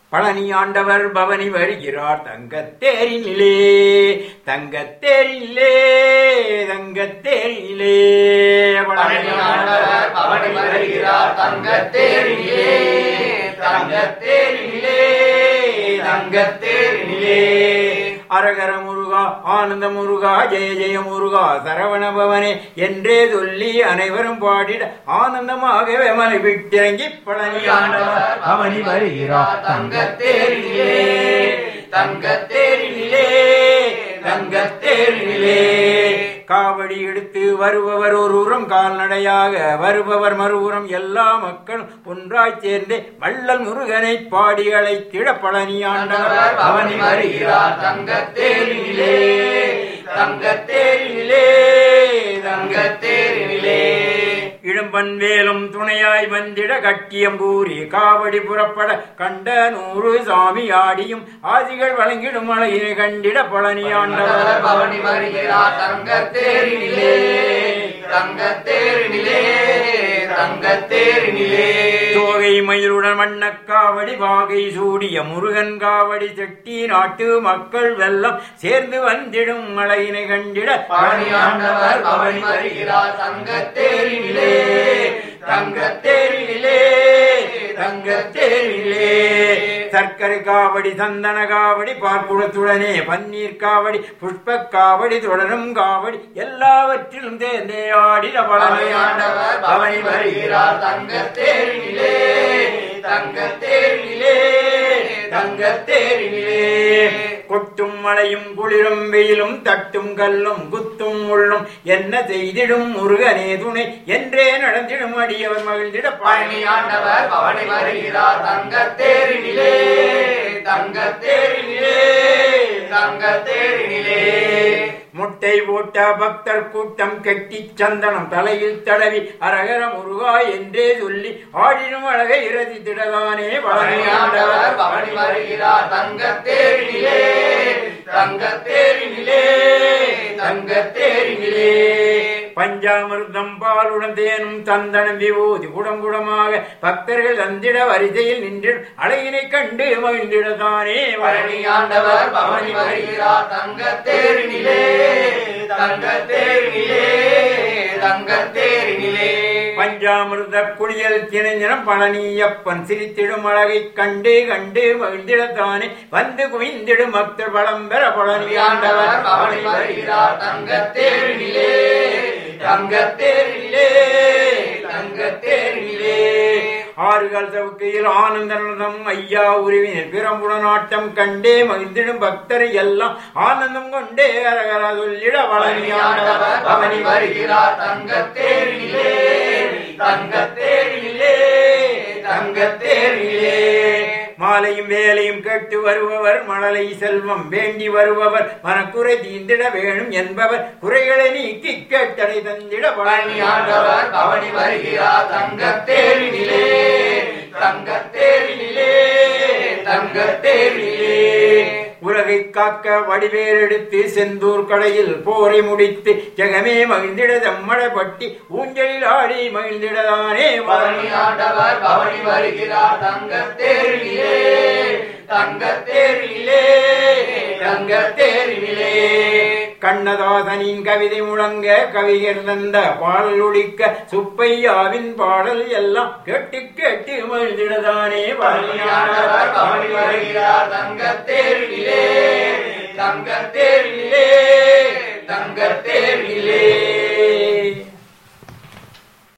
பழனி ஆண்டவர் பவனி வருகிறார் தங்கத்தேரினிலே தங்கத்தேரினிலே தங்கத்தேரினிலே பழனி ஆண்டவர் பவனி வருகிறார் தங்கத்தேரினிலே தங்கத்தேரினிலே தங்கத்தேரினிலே அரகர முருகா ஆனந்த முருகா ஜெய ஜெய முருகா சரவண பவனே என்றே சொல்லி அனைவரும் பாடிட ஆனந்தமாக மலை விட்டிறங்கி பழனி ஆண்டவர் பவனி வருகிறார் தங்கத்தேரினிலே தங்கத்தேரினிலே தங்கத்தேரினிலே காவடி எடுத்து வருபவர் ஒரு உரம் கால்நடையாக வருபவர் மறுபுறம் எல்லா மக்களும் ஒன்றாய் சேர்ந்து வள்ளல் முருகனை பாடி அழைத்திட பழனி ஆண்டவர் பவனி வருகிறார் தங்கத்தேரினிலே தங்கத்தேரினிலே தங்கத்தேரினிலே இளம்பன் வேலும் துணையாய் வந்திட கட்டியம் கூறி காவடி புறப்பட கண்ட நூறு சாமி ஆடியும் ஆதிகள் வழங்கிடும் அழகினை கண்டிட பழனி ஆண்டவர் பவனி வருகிறார் தங்கத்தேரினிலே தங்கத்தேரினிலே தங்கத்தேரினிலே தோகை மயிலுடன் வண்ணக்காவடி வாகை சூடிய முருகன் காவடி செட்டி நாட்டு மக்கள் வெள்ளம் சேர்ந்து வந்திடும் மழையினை கண்டிட பழனி ஆண்டவர் பவனி வருகிறார் தங்கத்தேரினிலே தங்கத்தேரினிலே தங்கத்தேரிலே சர்க்கரை காவடி சந்தன காவடி பார்க்குடத்துடனே பன்னீர் காவடி புஷ்ப காவடி தொடரும் காவடி எல்லாவற்றிலும் தேர்ந்தே ஆடிட பழனி பழனி ஆண்டவர் பவனி வருகிறார் தங்கத்தேரினிலே தங்கத்தேரினிலே தங்கத்தேரினிலே கொட்டும் மழையும் குளிரும் வெயிலும் தட்டும் கல்லும் குத்தும் முள்ளும் என்ன செய்திடும் முருகனே துணை என்றே நடந்திடும் அடியவர் மகிழ்ந்திட பழனி ஆண்டவர் பவனி வருகிறார் தங்கத்தேரினிலே தங்கத்தேரினிலே தங்கத்தேரினிலே முட்டை போட்ட பக்தர் கூட்டம் கெட்டி சந்தனம் தலையில் தடவி அரகர முருகா என்றே சொல்லி ஆடினும் அழகை இரதி திடதானே பழனி ஆண்டவர் பவனி வருகிறார் தங்கத்தேரினிலே தங்கத்தேரினிலே தங்கத்தேரினிலே பஞ்சாமிர்தம் பாலுடன் தேனும் தந்தனம் விபூதி குடங்குடமாக பக்தர்கள் தந்திட வரிசையில் நின்று அழகினை கண்டு மகிழ்ந்திடதானே பழனி ஆண்டவர் பவனி வருகிறார் தங்கத்தேரினிலே தங்கத்தேரினிலே தங்கத்தேரினிலே பஞ்சாமிர்த குளியல் திணைஞனம் பழனியப்பன் சிரித்திடும் அழகை கண்டு கண்டு மகிழ்ந்திடத்தானே வந்து குவிந்திடும் பக்தர் பலம் பெற பழனி ஆண்டவர் ஆண்டவர் பவனி வருகிறார் தங்கத்தேரினிலே தங்கத்தேரினிலே தங்கத்தேரினிலே ஆறுகால் சவுக்கையில் ஆனந்த நலம் ஐயா உருவினர் பிரம்புடன் ஆட்டம் கண்டே மகிழ்ந்திடும் பக்தரை எல்லாம் ஆனந்தம் கொண்டே அரகர சொல்லிட பழனி ஆண்டவர் பவனி வருகிறார் தங்கத்தேரினிலே தங்கத்தேரினிலே தங்கத்தேரினிலே மாலையும் வேலையும் கேட்டு வருபவர் மழலை செல்வம் வேண்டி வருபவர் மனக்குறை தீந்திட வேணும் என்பவர் குறைகளை நீக்கி கேட்டடை தந்திட பழனி பழனி ஆண்டவர் ஆண்டவர் பவனி வருகிறார் தங்கத்தேரினிலே தங்கத்தேரினிலே தங்கத்தேரினிலே உலகை காக்க வடிவேர் எடுத்து செந்தூர் கடையில் போரை முடித்து ஜெகமே மகிழ்ந்திட தம்மடை பட்டி ஊஞ்சலில் ஆடி மகிழ்ந்திடதானே பழனி ஆண்டவர் பவனி வருகிறார் தங்கத்தேரினிலே தங்கத்தேரினிலே தங்கத்தேரினிலே கண்ணதாசனின் கவிதை முழங்க கவிஞர் தந்த பாடல் ஒழிக்க சுப்பையாவின் பாடல் எல்லாம் கேட்டு கேட்டு மகிழ்ந்திடதானே பழனி ஆண்டவர் பவனி வருகிறார் தங்கத்தேரினிலே தங்கத்தேரினிலே தங்கத்தேரினிலே